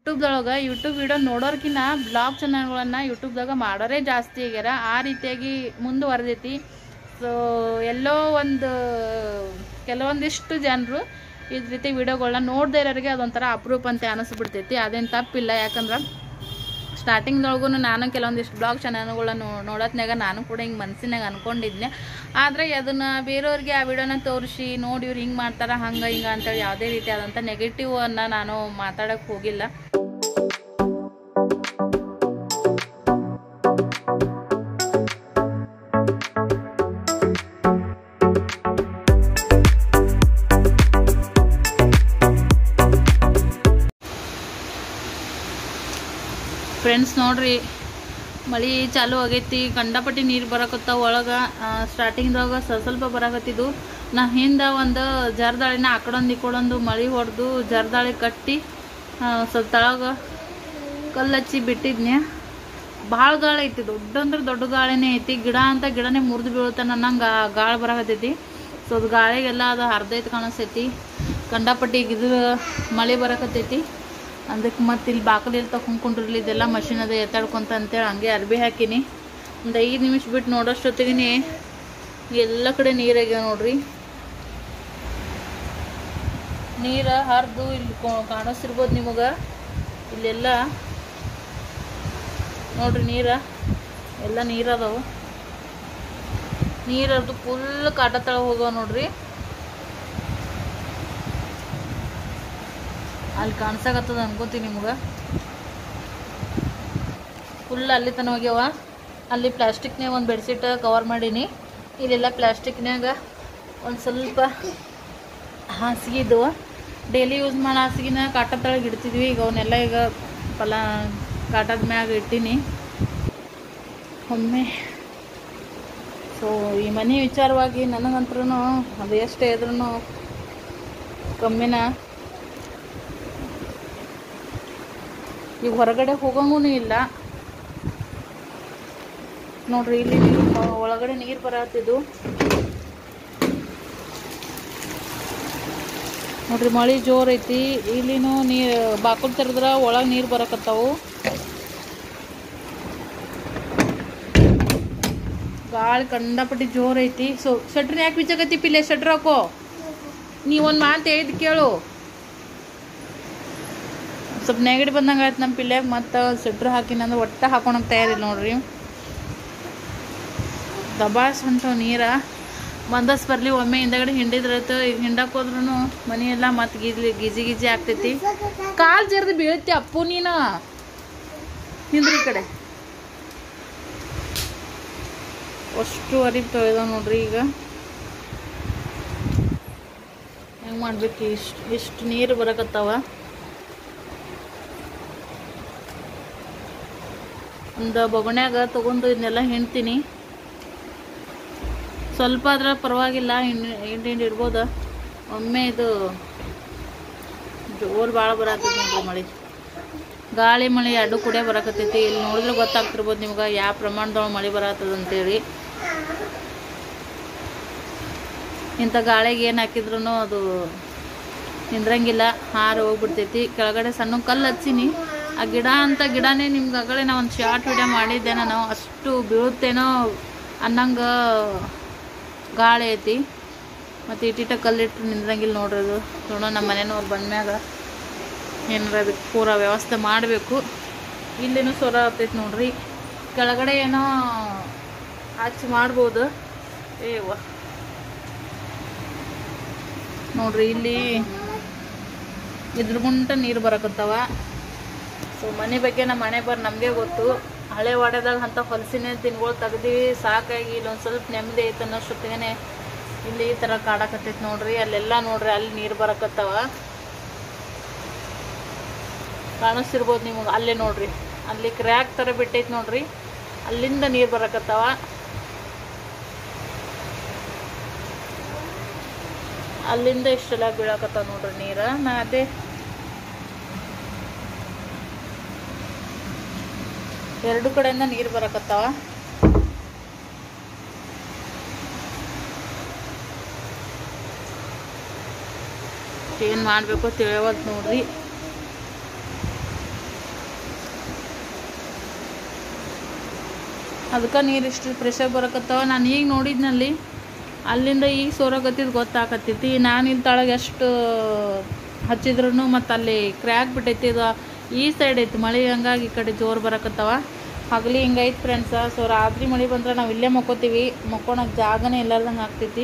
ಯೂಟ್ಯೂಬ್ದೊಳಗೆ YouTube video ನೋಡೋರ್ಕಿನ್ನ blog ಚಾನಲ್ಗಳನ್ನು ಯೂಟ್ಯೂಬ್ದಾಗ ಮಾಡೋರೇ ಜಾಸ್ತಿ ಆಗ್ಯಾರ ಆ ರೀತಿಯಾಗಿ ಮುಂದುವರೆದೈತಿ ಸೊ ಎಲ್ಲೋ ಒಂದು ಕೆಲವೊಂದಿಷ್ಟು ಜನರು ಇದ್ ರೀತಿ ವಿಡಿಯೋಗಳನ್ನ ನೋಡದೇ ಇರೋರಿಗೆ ಅದೊಂಥರ ಅಪ್ರೂಪ್ ಅಂತ ಅನಿಸ್ಬಿಡ್ತೈತಿ ಅದೇನು ತಪ್ಪಿಲ್ಲ ಯಾಕಂದ್ರೆ ಸ್ಟಾರ್ಟಿಂಗ್ದೊಳಗೂ ನಾನು ಕೆಲವೊಂದಿಷ್ಟು ಬ್ಲಾಗ್ ಚಾನಲ್ಗಳನ್ನ ನೋಡತ್ನಾಗ ನಾನು ಕೂಡ ಹಿಂಗೆ ಮನ್ಸಿನಾಗ ಅನ್ಕೊಂಡಿದ್ನೆ ಆದರೆ ಅದನ್ನು ಬೇರೆಯವ್ರಿಗೆ ಆ ವಿಡಿಯೋನ ತೋರಿಸಿ ನೋಡಿ ಇವ್ರು ಹಿಂಗೆ ಮಾಡ್ತಾರೆ ಹಂಗೆ ಹಿಂಗೆ ಅಂತೇಳಿ ಯಾವುದೇ ರೀತಿ ಆದಂಥ ನೆಗೆಟಿವ್ ಅನ್ನ ನಾನು ಮಾತಾಡೋಕ್ಕೆ ಹೋಗಿಲ್ಲ ಫ್ರೆಂಡ್ಸ್ ನೋಡ್ರಿ ಮಳೆ ಚಾಲು ಆಗೈತಿ ಕಂಡಪಟ್ಟಿ ನೀರು ಬರಕತ್ತಾವ ಒಳಗೆ ಸ್ಟಾರ್ಟಿಂಗ್ದಾಗ ಸ್ವಲ್ಪ ಸ್ವಲ್ಪ ಬರಾಕತ್ತಿದ್ದು ನಾ ಹಿಂದೆ ಒಂದು ಜರ್ದಾಳಿನ ಆ ಕಡೊಂದು ಈ ಕಡೊಂದು ಮಳೆ ಹೊಡೆದು ಜರ್ದಾಳಿ ಕಟ್ಟಿ ಆ, ಸ್ವಲ್ಪ ತಳಗ ಕಲ್ಲು ಹಚ್ಚಿ ಬಿಟ್ಟಿದ್ನೆ ಭಾಳ ಗಾಳಿ ಐತಿ ದೊಡ್ಡ ಅಂದ್ರೆ ದೊಡ್ಡ ಗಾಳಿನೇ ಐತಿ ಗಿಡ ಅಂತ ಗಿಡನೇ ಮುರಿದು ಬೀಳುತ್ತೆ ನಂಗೆ ಗಾಳಿ ಬರಾಕತ್ತೈತಿ ಸೊ ಅದು ಗಾಳಿಗೆಲ್ಲ ಅದು ಹರ್ದೈತೆ ಕಾಣಿಸ್ತೈತಿ ಕಂಡಪಟ್ಟಿ ಇದು ಮಳೆ ಬರಾಕತ್ತೈತಿ ಅದಕ್ಕೆ ಮತ್ತೆ ಇಲ್ಲಿ ಬಾಕಲಿಲ್ಲಿ ತಗೊಂಡ್ಕೊಂಡಿರ್ಲಿ ಇದೆಲ್ಲ ಮಷಿನ್ ಅದ ಎತ್ತಾಡ್ಕೊಂತ ಅಂತೇಳಿ ಹಂಗೆ ಅರ್ಬಿ ಹಾಕಿನಿ ಒಂದು ಐದು ನಿಮಿಷ ಬಿಟ್ಟು ನೋಡೋಷ್ಟೊತ್ತಿಗೆ ಎಲ್ಲ ಕಡೆ ನೀರಾಗ್ಯಾವ ನೋಡ್ರಿ ನೀರು ಹರಿದು ಇಲ್ಲಿ ಕೊ- ಕಾಣಿಸ್ತಿರ್ಬೋದು ನಿಮಗೆ ಇಲ್ಲೆಲ್ಲ ನೋಡ್ರಿ ನೀರ ಎಲ್ಲ ನೀರು ಅದಾವು ನೀರು ಹರಿದು ಫುಲ್ ಕಾಟ ತಳ ಹೋಗ್ಯಾವ ನೋಡ್ರಿ ಅಲ್ಲಿ ಕಾಣಿಸಾಕತ್ತದ ಅನ್ಕೋತೀನಿ ನಿಮ್ಗೆ ಫುಲ್ ಅಲ್ಲಿ ತನಕ ಹೋಗ್ಯಾವ ಅಲ್ಲಿ ಪ್ಲಾಸ್ಟಿಕ್ನಾಗ ಒಂದು ಬೆಡ್ಶೀಟ್ ಕವರ್ ಮಾಡೀನಿ ಇಲ್ಲೆಲ್ಲ ಪ್ಲಾಸ್ಟಿಕ್ನಾಗ ಒಂದು ಸ್ವಲ್ಪ ಹಾಸಿಗೆ ಇದ್ದವು ಡೈಲಿ ಯೂಸ್ ಮಾಡೋ ಹಾಸಿಗೆನ ಕಾಟ ತಳಗೆ ಇಡ್ತಿದ್ವಿ ಈಗ ಅವನ್ನೆಲ್ಲ ಈಗ ಫಲ ಕಾಟದ ಮ್ಯಾಗ ಇಟ್ಟೀನಿ ಒಮ್ಮೆ ಸೊ ಈ ಮನೆ ವಿಚಾರವಾಗಿ ನನಗಂತ್ರೂ ಅದು ಎಷ್ಟೇ ಇದ್ರೂ ಕಮ್ಮಿನ ಈಗ ಹೊರಗಡೆ ಹೋಗಂಗೂ ಇಲ್ಲ ನೋಡ್ರಿ ಇಲ್ಲಿ ನೀರು ಮ- ಒಳಗಡೆ ನೀರು ಬರತ್ತಿದ್ದು ನೋಡ್ರಿ ಮಳೆ ಜೋರ್ ಐತಿ ಇಲ್ಲಿನೂ ನೀರು ಬಾಕಲ್ ತೆರೆದ್ರ ಒಳಗೆ ನೀರು ಬರಕತ್ತಾವು ಗಾಳಿ ಕಂಡಪಟ್ಟಿ ಜೋರ್ ಐತಿ ಸೊ ಶಟ್ರ್ ಯಾಕೆ ಬಿಚ್ಚಕತ್ತಿ ಪಿಲ್ಲೆ ಶಟ್ರ್ ಹಾಕೋ ನೀವೊಂದು ಮಾತು ಹೇಳಿದ್ ಕೇಳು ಸ್ವಲ್ಪ ನೆಗಡಿ ಬಂದಂಗೆ ಆಯ್ತು ನಮ್ಮ ಪಿಲ್ಯಾಗ ಮತ್ತು ಸಿಟ್ರ್ ಹಾಕಿನಂದ್ರೆ ಒಟ್ಟ ಹಾಕೊಳಕ್ಕೆ ತಯಾರಿಲ್ಲ ನೋಡ್ರಿ ದಬಾಸ್ ಹೊಂಟವು ನೀರ ಬಂದಸ್ ಬರಲಿ ಒಮ್ಮೆ ಹಿಂದಗಡೆ ಹಿಂಡಿದ್ರೈತು ಈಗ ಹಿಂಡಕ್ಕೆ ಹೋದ್ರೂ ಮನೆ ಎಲ್ಲ ಮತ್ತೆ ಗಿಜ್ಲಿ ಗಿಜಿ ಗಿಜಿ ಆಗ್ತೈತಿ ಕಾಲು ಜರ್ದು ಬೀಳುತ್ತೆ ಅಪ್ಪು ನೀನು ಹಿಂದ್ರಿ ಈ ಕಡೆ ಅಷ್ಟು ಅರಿವು ತೊಳೆದ ನೋಡ್ರಿ ಈಗ ಹೆಂಗೆ ಮಾಡ್ಬೇಕು ಇಷ್ಟು ಇಷ್ಟು ನೀರು ಬರಕತ್ತಾವ ಒಂದು ಬೊಗಣ್ಯಾಗ ತಗೊಂಡು ಇದನ್ನೆಲ್ಲ ಹಿಂಡ್ತೀನಿ ಸ್ವಲ್ಪ ಆದ್ರೆ ಪರವಾಗಿಲ್ಲ ಹಿಂಡಿ ಹಿಂಡಿ ಹಿಂಡಿ ಇಡ್ಬೋದು ಒಮ್ಮೆ ಇದು ಜೋರು ಭಾಳ ಬರತ್ತೈತಿ ನೋಡ್ರಿ ಮಳೆ ಗಾಳಿ ಮಳೆ ಎರಡು ಕೂಡ ಬರಕತ್ತೈತಿ ಇಲ್ಲಿ ನೋಡಿದ್ರೆ ಗೊತ್ತಾಗ್ತಿರ್ಬೋದು ನಿಮ್ಗೆ ಯಾವ ಪ್ರಮಾಣದೊಳಗೆ ಮಳೆ ಬರತ್ತದ ಅಂತೇಳಿ ಇಂಥ ಗಾಳಿಗೆ ಏನು ಹಾಕಿದ್ರು ಅದು ನಿಂದ್ರಂಗಿಲ್ಲ ಹಾರಿ ಹೋಗ್ಬಿಡ್ತೈತಿ ಕೆಳಗಡೆ ಸಣ್ಣ ಕಲ್ಲು ಹಚ್ಚಿನಿ ಆ ಗಿಡ ಅಂತ ಗಿಡನೇ ನಿಮ್ಗೆ ಆಗಲೇ ನಾ ಒಂದು ಶಾರ್ಟ್ ವಿಡಿಯೋ ಮಾಡಿದ್ದೆ ನಾನು ಅಷ್ಟು ಬೀಳುತ್ತೇನೋ ಅನ್ನಂಗೆ ಗಾಳಿ ಐತಿ ಮತ್ತು ಇಟ್ಟಿಟ್ಟ ಕಲ್ಲಿಟ್ಟು ನಿಂದ್ರಂಗಿಲ್ಲ ನೋಡ್ರಿ ಅದು ನೋಡೋ ನಮ್ಮ ಮನೆಯವ್ರು ಬಂದ್ಮ್ಯಾಗ ಏನಾರ ಅದಕ್ಕೆ ಪೂರ ವ್ಯವಸ್ಥೆ ಮಾಡಬೇಕು ಇಲ್ಲಿನೂ ಸ್ವರ ಆಗ್ತೈತಿ ನೋಡ್ರಿ ಕೆಳಗಡೆ ಏನೋ ಹಚ್ಚಿ ಮಾಡ್ಬೋದು ಏವ ನೋಡ್ರಿ ಇಲ್ಲಿ ಇದ್ರ ಗುಂಟ ನೀರು ಬರಕತ್ತಾವ ಸೊ ಮನೆ ಬಗ್ಗೆ ನಮ್ಮ ಮನೆ ಬರ್ ನಮಗೆ ಗೊತ್ತು ಹಳೆ ವಾಡ್ಯದಾಗ ಅಂತ ಹೊಲಸಿನ ದಿನಗಳು ತೆಗ್ದಿವಿ ಸಾಕಾಗಿ ಇಲ್ಲೊಂದು ಸ್ವಲ್ಪ ನೆಮ್ಮದಿ ಐತೆ ಅನ್ನೋಷ್ಟೊತ್ತಿಗೆ ಇಲ್ಲಿ ಈ ಥರ ಕಾಡಕತ್ತೈತಿ ನೋಡ್ರಿ ಅಲ್ಲೆಲ್ಲ ನೋಡ್ರಿ ಅಲ್ಲಿ ನೀರು ಬರಕತ್ತಾವ ಕಾಣಿಸ್ತಿರ್ಬೋದು ನಿಮಗೆ ಅಲ್ಲೇ ನೋಡ್ರಿ ಅಲ್ಲಿ ಕ್ರ್ಯಾಕ್ ಥರ ಬಿಟ್ಟೈತಿ ನೋಡ್ರಿ ಅಲ್ಲಿಂದ ನೀರು ಬರಕತ್ತಾವ ಅಲ್ಲಿಂದ ಇಷ್ಟೆಲ್ಲ ಬೀಳಕತ್ತಾವ ನೋಡ್ರಿ ನೀರು ನಾ ಅದೇ ಎರಡು ಕಡೆಯಿಂದ ನೀರು ಬರಕತ್ತಾವ ಏನು ಮಾಡಬೇಕು ತಿಳಿಯವಲ್ತು ನೋಡ್ರಿ ಅದಕ್ಕೆ ನೀರು ಇಷ್ಟು ಪ್ರೆಷರ್ ಬರಕತ್ತಾವ ನಾನು ಈಗ ನೋಡಿದ್ನಲ್ಲಿ ಅಲ್ಲಿಂದ ಈಗ ಸೋರಕತ್ತಿದ್ದು ಗೊತ್ತಾಕತ್ತೈತಿ ನಾನು ಇಲ್ಲಿ ತಳಗೆ ಎಷ್ಟು ಹಚ್ಚಿದ್ರು ಮತ್ತು ಅಲ್ಲಿ ಕ್ರ್ಯಾಕ್ ಬಿಟ್ಟೈತಿ ಇದು ಈ ಸೈಡ್ ಐತಿ ಮಳೆ ಹಂಗಾಗಿ ಈ ಕಡೆ ಜೋರು ಬರಕತ್ತಾವ ಹಗಲಿ ಹಿಂಗೈತಿ ಫ್ರೆಂಡ್ಸ ಸೊ ರಾತ್ರಿ ಮಳೆ ಬಂದ್ರೆ ನಾವು ಇಲ್ಲೇ ಮಕ್ಕೋತೀವಿ ಮಕ್ಕೊಳಕ್ಕೆ ಜಾಗನೇ ಇಲ್ಲಾರ್ದಂಗೆ ಆಗ್ತೈತಿ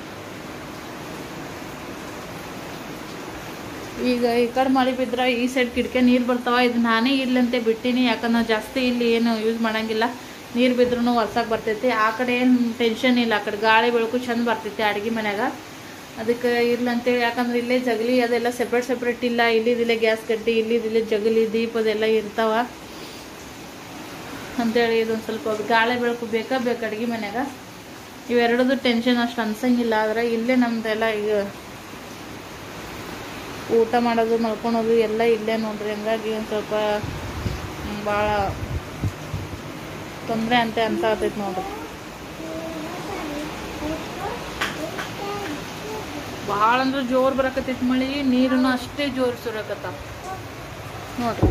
ಈಗ ಈ ಕಡೆ ಮಳೆ ಬಿದ್ರೆ ಈ ಸೈಡ್ ಕಿಟಕಿ ನೀರು ಬರ್ತಾವ ಇದು ನಾನೇ ಇಲ್ಲಂತೆ ಬಿಟ್ಟಿನಿ ಯಾಕಂದ್ರೆ ನಾವು ಜಾಸ್ತಿ ಇಲ್ಲಿ ಏನು ಯೂಸ್ ಮಾಡಂಗಿಲ್ಲ ನೀರು ಬಿದ್ರೂ ಹೊಲ್ಸಕ್ಕೆ ಬರ್ತೈತಿ ಆ ಕಡೆ ಏನು ಟೆನ್ಷನ್ ಇಲ್ಲ ಆ ಕಡೆ ಗಾಳಿ ಬೆಳಕು ಚಂದ ಬರ್ತೈತಿ ಅಡುಗೆ ಮನ್ಯಾಗ ಅದಕ್ಕೆ ಇರ್ಲಂತೇಳಿ ಯಾಕಂದ್ರೆ ಇಲ್ಲೇ ಜಗಲಿ ಅದೆಲ್ಲ ಸೆಪ್ರೇಟ್ ಸೆಪ್ರೇಟ್ ಇಲ್ಲ ಇಲ್ಲಿದಿಲ್ಲೇ ಗ್ಯಾಸ್ ಕಡ್ಡಿ ಇಲ್ಲಿದಿಲ್ಲೇ ಜಗಲಿ ದೀಪ ಅದೆಲ್ಲ ಇರ್ತಾವ ಅಂತೇಳಿ ಇದೊಂದು ಸ್ವಲ್ಪ ಗಾಳಿ ಬೆಳಕು ಬೇಕಾ ಬೇಕು ಅಡುಗೆ ಮನ್ಯಾಗ ಇವೆರಡದು ಟೆನ್ಷನ್ ಅಷ್ಟು ಅನ್ಸಂಗಿಲ್ಲ ಆದ್ರೆ ಇಲ್ಲೇ ನಮ್ದೆಲ್ಲ ಈಗ ಊಟ ಮಾಡೋದು ಮಲ್ಕೊಳೋದು ಎಲ್ಲ ಇಲ್ಲೇ ನೋಡ್ರಿ ಹಂಗಾಗಿ ಒಂದು ಸ್ವಲ್ಪ ಭಾಳ ತೊಂದರೆ ಅಂತ ಅನ್ಸಾತೈತಿ ನೋಡ್ರಿ ಭಾಳ ಅಂದ್ರೆ ಜೋರು ಬರಕತ್ತೈತಿ ಮಳಿ ನೀರನ್ನು ಅಷ್ಟೇ ಜೋರು ಸುರಕತ್ತಾವ ನೋಡ್ರಿ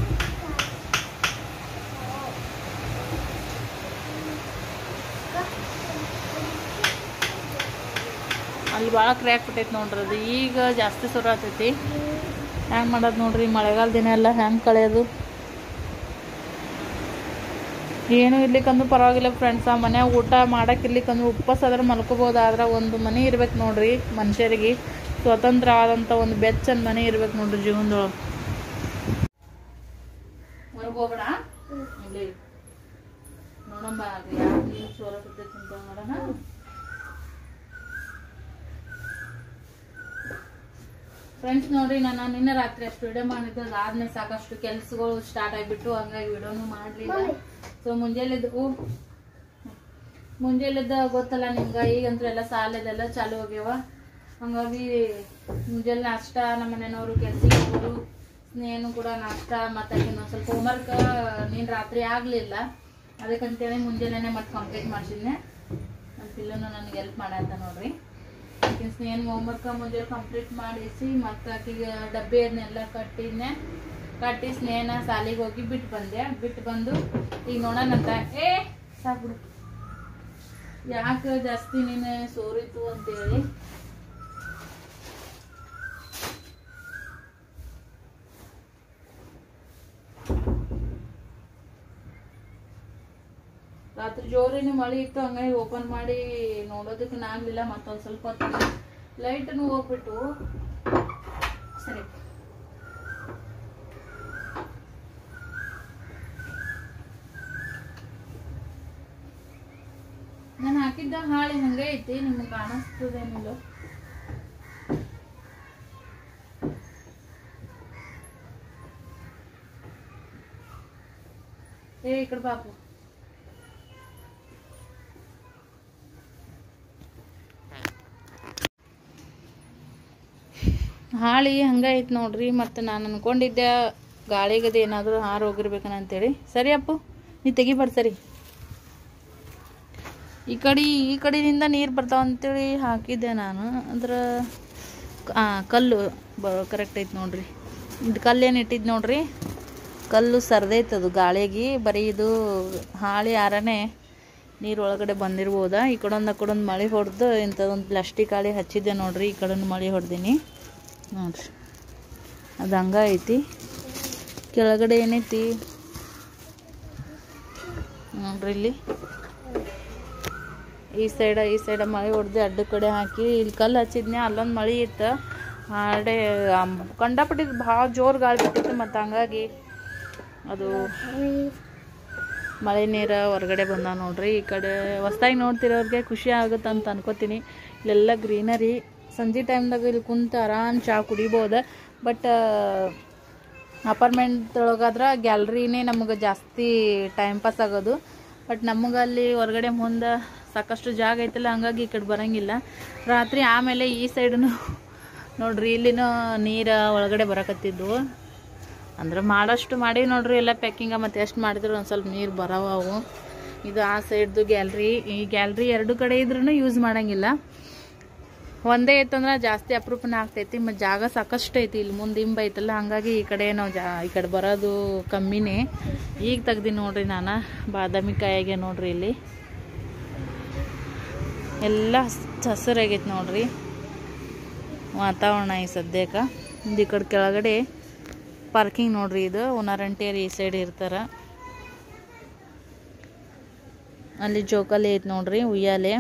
ಅಲ್ಲಿ ಭಾಳ ಕ್ರ್ಯಾಕ್ ಬಿಟ್ಟೈತಿ ನೋಡ್ರಿ ಅದು ಈಗ ಜಾಸ್ತಿ ಸುರ ಆಗ್ತೈತಿ ಹ್ಯಾಂಗೆ ಮಾಡೋದು ನೋಡ್ರಿ ಮಳೆಗಾಲ ದಿನ ಎಲ್ಲ ಹ್ಯಾಂಗೆ ಕಳೆಯೋದು ಏನು ಇರ್ಲಿಕ್ಕಂದ್ರೂ ಪರವಾಗಿಲ್ಲ ಫ್ರೆಂಡ್ಸ್ ಆ ಮನ್ಯಾಗ ಊಟ ಮಾಡಕ್ಕೆ ಇರ್ಲಿಕ್ಕಂದ್ರೆ ಉಪವಾಸ ಆದ್ರೆ ಮಲ್ಕೋಬೋದು ಆದ್ರೆ ಒಂದು ಮನೆ ಇರ್ಬೇಕು ನೋಡ್ರಿ ಮನುಷ್ಯರಿಗೆ ಸ್ವತಂತ್ರವಾದಂಥ ಒಂದು ಬೆಚ್ಚನ ಮನೆ ಇರ್ಬೇಕು ನೋಡ್ರಿ ಜೀವನದೊಳಗೆ ಹೊರಗೆ ಹೋಗ್ಬೇಡ ಇಲ್ಲಿ ನೋಡಂಬ ಯಾಕೆ ನೀರು ಸೋರಕತ್ತೈತಿ ಅಂತ ನೋಡೋಣ ಫ್ರೆಂಡ್ಸ್ ನೋಡ್ರಿ ನಾನು ನಿನ್ನೆ ರಾತ್ರಿ ಅಷ್ಟು ವಿಡಿಯೋ ಮಾಡಿದ್ದು ಅದಾದ್ಮೇಲೆ ಸಾಕಷ್ಟು ಕೆಲ್ಸಗಳು ಸ್ಟಾರ್ಟ್ ಆಗಿಬಿಟ್ಟು ಹಂಗಾಗಿ ವಿಡಿಯೋನು ಮಾಡಲಿಲ್ಲ ಸೊ ಮುಂಜಾನೆದ್ದು ಮುಂಜಾನೆದ್ದು ಗೊತ್ತಲ್ಲ ನಿಮ್ಗೆ ಈಗಂತೂ ಎಲ್ಲ ಸಾಲದೆಲ್ಲ ಚಾಲು ಹೋಗ್ಯಾವ ಹಂಗಾಗಿ ಮುಂಜಾನೆ ನಾಷ್ಟ ನಮ್ಮ ಮನೆಯವರು ಕೆಲ್ಸಕ್ಕೆ ಹೋಗೋರು ಸ್ನೇಹನು ಕೂಡ ನಾಷ್ಟ ಮತ್ತು ಇನ್ನೊಂದು ಸ್ವಲ್ಪ ಹೋಮ್ವರ್ಕ್ ನೀನು ರಾತ್ರಿ ಆಗಲಿಲ್ಲ ಅದಕ್ಕಂತೇಳಿ ಮುಂಜಾನೆ ಮತ್ತೆ ಕಂಪ್ಲೀಟ್ ಮಾಡಿಸಿದ್ನೆ ನನ್ನ ಪಿಲ್ಲನು ನನಗೆ ಹೆಲ್ಪ್ ಮಾಡತ್ತ ನೋಡ್ರಿ ಆಕಿನ ಸ್ನೇಹನ್ ಹೋಮ್ವರ್ಕ್ ಮುಂಜಾನೆ ಕಂಪ್ಲೀಟ್ ಮಾಡಿಸಿ ಮತ್ತು ಆಕಿಗೆ ಡಬ್ಬಿ ಅದನ್ನೆಲ್ಲ ಕಟ್ಟಿದ್ನೆ ಕಟ್ಟಿ ಸ್ನೇಹನ ಸಾಲಿಗೆ ಹೋಗಿ ಬಿಟ್ಟು ಬಂದೆ ಬಿಟ್ಟು ಬಂದು ಈಗ ನೋಡೋಣಂತ ಏ ಸಾಕ್ಬಿಡು ಯಾಕೆ ಜಾಸ್ತಿ ನೀನು ಸೋರಿತು ಅಂತೇಳಿ ರಾತ್ರಿ ಜೋರಿನ ಮಳೆ ಇತ್ತು ಹಂಗಾಗಿ ಓಪನ್ ಮಾಡಿ ನೋಡೋದಕ್ಕೆ ಆಗ್ಲಿಲ್ಲ ಮತ್ತೊಂದು ಸ್ವಲ್ಪ ಹೊತ್ತು ಲೈಟನ್ನು ಹೋಗ್ಬಿಟ್ಟು ಸರಿ ನಾನು ಹಾಕಿದ್ದ ಹಾಳಿ ಹಂಗೆ ಐತಿ ನಿಮ್ಗೆ ಕಾಣಿಸ್ತದೇನಿಲ್ಲ ಏ ಈ ಕಡೆ ಬಾಪು ಹಾಳಿ ಹಂಗೆ ಐತೆ ನೋಡ್ರಿ ಮತ್ತು ನಾನು ಅನ್ಕೊಂಡಿದ್ದೆ ಗಾಳಿಗದು ಏನಾದರೂ ಹಾರು ಹೋಗಿರ್ಬೇಕನ ಅಂತೇಳಿ ಸರಿ ಅಪ್ಪು ನೀ ತೆಗಿಬಾರ್ದು ಸರಿ ಈ ಕಡೆ ಈ ಕಡೆಯಿಂದ ನೀರು ಬರ್ತಾವ ಅಂತೇಳಿ ಹಾಕಿದ್ದೆ ನಾನು ಅಂದ್ರೆ ಆ, ಕಲ್ಲು ಬ ಕರೆಕ್ಟ್ ಐತೆ ನೋಡ್ರಿ ಇದು ಕಲ್ಲೇನು ಇಟ್ಟಿದ್ದು ನೋಡ್ರಿ ಕಲ್ಲು ಸರ್ದೈತೆ ಅದು ಗಾಳಿಗೆ ಬರೀ ಇದು ಹಾಳಿ ಆರನೇ ನೀರು ಒಳಗಡೆ ಬಂದಿರ್ಬೋದ ಈ ಕಡೊಂದು ಆ ಕಡೊಂದು ಮಳೆ ಹೊಡೆದು ಇಂಥದೊಂದು ಪ್ಲಾಸ್ಟಿಕ್ ಹಾಳಿ ಹಚ್ಚಿದ್ದೆ ನೋಡ್ರಿ ಈ ಕಡೆನೂ ಮಳೆ ಹೊಡೆದೀನಿ ನೋಡ್ರಿ ಅದು ಹಂಗ ಐತಿ ಕೆಳಗಡೆ ಏನೈತಿ ನೋಡ್ರಿ ಇಲ್ಲಿ ಈ ಸೈಡ ಈ ಸೈಡ ಮಳೆ ಹೊಡೆದು ಅಡ್ಡ ಕಡೆ ಹಾಕಿ ಇಲ್ಲಿ ಕಲ್ಲು ಹಚ್ಚಿದ್ನೆ ಅಲ್ಲೊಂದು ಮಳೆ ಇತ್ತು ಹಾಡೆ ಕಂಡಪಟ್ಟಿ ಭಾಳ ಜೋರು ಗಾಳಿ ಬಿಟ್ಟಿತ್ತು ಮತ್ತು ಹಂಗಾಗಿ ಅದು ಮಳೆ ನೀರು ಹೊರಗಡೆ ಬಂದ ನೋಡ್ರಿ ಈ ಕಡೆ ಹೊಸ್ದಾಗಿ ನೋಡ್ತಿರೋರಿಗೆ ಖುಷಿ ಆಗುತ್ತೆ ಅಂತ ಅನ್ಕೋತೀನಿ ಇಲ್ಲೆಲ್ಲ ಗ್ರೀನರಿ ಸಂಜೆ ಟೈಮ್ದಾಗ ಇಲ್ಲಿ ಕುಂತು ಆರಾಮ್ ಚಹಾ ಕುಡಿಬೋದು ಬಟ್ ಅಪಾರ್ಟ್ಮೆಂಟ್ ಒಳಗಾದ್ರೆ ಗ್ಯಾಲ್ರಿನೇ ನಮಗೆ ಜಾಸ್ತಿ ಟೈಮ್ ಪಾಸ್ ಆಗೋದು ಬಟ್ ನಮಗೆ ಅಲ್ಲಿ ಹೊರಗಡೆ ಮುಂದೆ ಸಾಕಷ್ಟು ಜಾಗ ಐತಲ್ಲ ಹಂಗಾಗಿ ಈ ಕಡೆ ಬರೋಂಗಿಲ್ಲ ರಾತ್ರಿ ಆಮೇಲೆ ಈ ಸೈಡನು ನೋಡ್ರಿ ಇಲ್ಲಿನೂ ನೀರು ಒಳಗಡೆ ಬರಕತ್ತಿದ್ವು ಅಂದ್ರೆ ಮಾಡೋಷ್ಟು ಮಾಡಿ ನೋಡ್ರಿ ಎಲ್ಲ ಪ್ಯಾಕಿಂಗ ಮತ್ತು ಎಷ್ಟು ಮಾಡಿದ್ರು ಒಂದು ಸ್ವಲ್ಪ ನೀರು ಬರವ ಅವು ಇದು ಆ ಸೈಡ್ದು ಗ್ಯಾಲ್ರಿ ಈ ಗ್ಯಾಲ್ರಿ ಎರಡು ಕಡೆ ಇದ್ರೂ ಯೂಸ್ ಮಾಡಂಗಿಲ್ಲ ಒಂದೇ ಐತಂದ್ರೆ ಜಾಸ್ತಿ ಅಪರೂಪನ ಆಗ್ತೈತಿ ಮತ್ತು ಜಾಗ ಸಾಕಷ್ಟು ಐತಿ ಇಲ್ಲಿ ಮುಂದೆ ಇಂಬ ಐತಲ್ಲ ಹಂಗಾಗಿ ಈ ಕಡೆ ನಾವು ಜಾ ಈ ಕಡೆ ಬರೋದು ಕಮ್ಮಿನೇ ಈಗ ತೆಗ್ದಿ ನೋಡ್ರಿ ನಾನು ಬಾದಾಮಿ ಕಾಯಾಗೆ ನೋಡ್ರಿ ಇಲ್ಲಿ ಎಲ್ಲ ಹಸ್- ಹಸಿರಾಗೈತಿ ನೋಡ್ರಿ ವಾತಾವರಣ ಈ ಸದ್ಯಕ್ಕೆ ಈ ಕಡೆ ಕೆಳಗಡೆ ಪಾರ್ಕಿಂಗ್ ನೋಡ್ರಿ ಇದು ಓನರಂಟಿಯರ್ ಈ ಸೈಡ್ ಇರ್ತಾರ ಅಲ್ಲಿ ಜೋಕಾಲಿ ಐತಿ ನೋಡ್ರಿ ಉಯ್ಯಾಲೆ